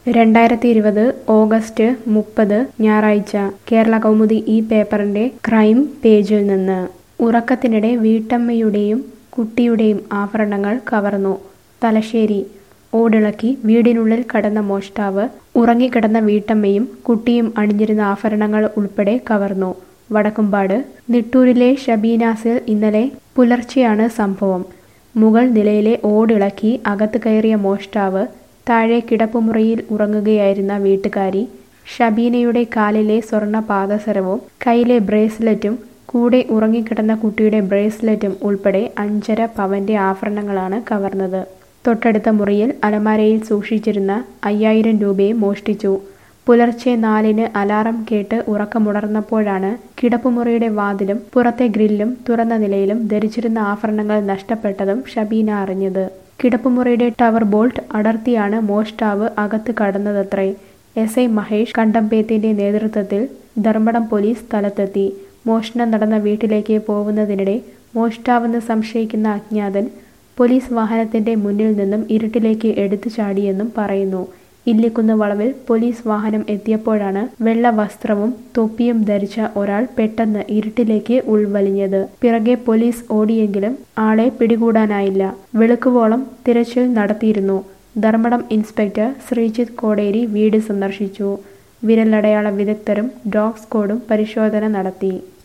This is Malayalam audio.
രണ്ടായിരത്തി ഇരുപത് ഓഗസ്റ്റ് മുപ്പത് ഞായറാഴ്ച കേരള കൗമുദി ഈ പേപ്പറിന്റെ ക്രൈം പേജിൽ നിന്ന് ഉറക്കത്തിനിടെ വീട്ടമ്മയുടെയും കുട്ടിയുടെയും ആഭരണങ്ങൾ കവർന്നു തലശ്ശേരി ഓടിളക്കി വീടിനുള്ളിൽ കടന്ന മോഷ്ടാവ് ഉറങ്ങിക്കിടന്ന വീട്ടമ്മയും കുട്ടിയും അണിഞ്ഞിരുന്ന ആഭരണങ്ങൾ ഉൾപ്പെടെ കവർന്നു വടക്കുംപാട് നിട്ടൂരിലെ ഷബീനാസിൽ ഇന്നലെ പുലർച്ചെയാണ് സംഭവം മുകൾ നിലയിലെ ഓടിളക്കി അകത്ത് കയറിയ മോഷ്ടാവ് താഴെ കിടപ്പുമുറിയിൽ ഉറങ്ങുകയായിരുന്ന വീട്ടുകാരി ഷബീനയുടെ കാലിലെ സ്വർണ്ണ പാദസരവും കയ്യിലെ ബ്രേസ്ലെറ്റും കൂടെ ഉറങ്ങിക്കിടന്ന കുട്ടിയുടെ ബ്രേസ്ലെറ്റും ഉൾപ്പെടെ അഞ്ചര പവന്റെ ആഭരണങ്ങളാണ് കവർന്നത് തൊട്ടടുത്ത മുറിയിൽ അലമാരയിൽ സൂക്ഷിച്ചിരുന്ന അയ്യായിരം രൂപയും മോഷ്ടിച്ചു പുലർച്ചെ നാലിന് അലാറം കേട്ട് ഉറക്കമുണർന്നപ്പോഴാണ് കിടപ്പുമുറിയുടെ വാതിലും പുറത്തെ ഗ്രില്ലും തുറന്ന നിലയിലും ധരിച്ചിരുന്ന ആഭരണങ്ങൾ നഷ്ടപ്പെട്ടതും ഷബീന അറിഞ്ഞത് കിടപ്പുമുറിയുടെ ടവർ ബോൾട്ട് അടർത്തിയാണ് മോഷ്ടാവ് അകത്ത് കടന്നതത്രേ എസ് ഐ മഹേഷ് കണ്ടമ്പേത്തിന്റെ നേതൃത്വത്തിൽ ധർമ്മടം പോലീസ് സ്ഥലത്തെത്തി മോഷണം നടന്ന വീട്ടിലേക്ക് പോകുന്നതിനിടെ മോഷ്ടാവെന്ന് സംശയിക്കുന്ന അജ്ഞാതൻ പോലീസ് വാഹനത്തിന്റെ മുന്നിൽ നിന്നും ഇരുട്ടിലേക്ക് എടുത്തു ചാടിയെന്നും പറയുന്നു ഇല്ലിക്കുന്ന് വളവിൽ പോലീസ് വാഹനം എത്തിയപ്പോഴാണ് വെള്ള വസ്ത്രവും തൊപ്പിയും ധരിച്ച ഒരാൾ പെട്ടെന്ന് ഇരുട്ടിലേക്ക് ഉൾവലിഞ്ഞത് പിറകെ പോലീസ് ഓടിയെങ്കിലും ആളെ പിടികൂടാനായില്ല വെളുക്കുവോളം തിരച്ചിൽ നടത്തിയിരുന്നു ധർമ്മടം ഇൻസ്പെക്ടർ ശ്രീജിത്ത് കോടേരി വീട് സന്ദർശിച്ചു വിരലടയാള വിദഗ്ധരും ഡോഗ് സ്ക്വാഡും പരിശോധന നടത്തി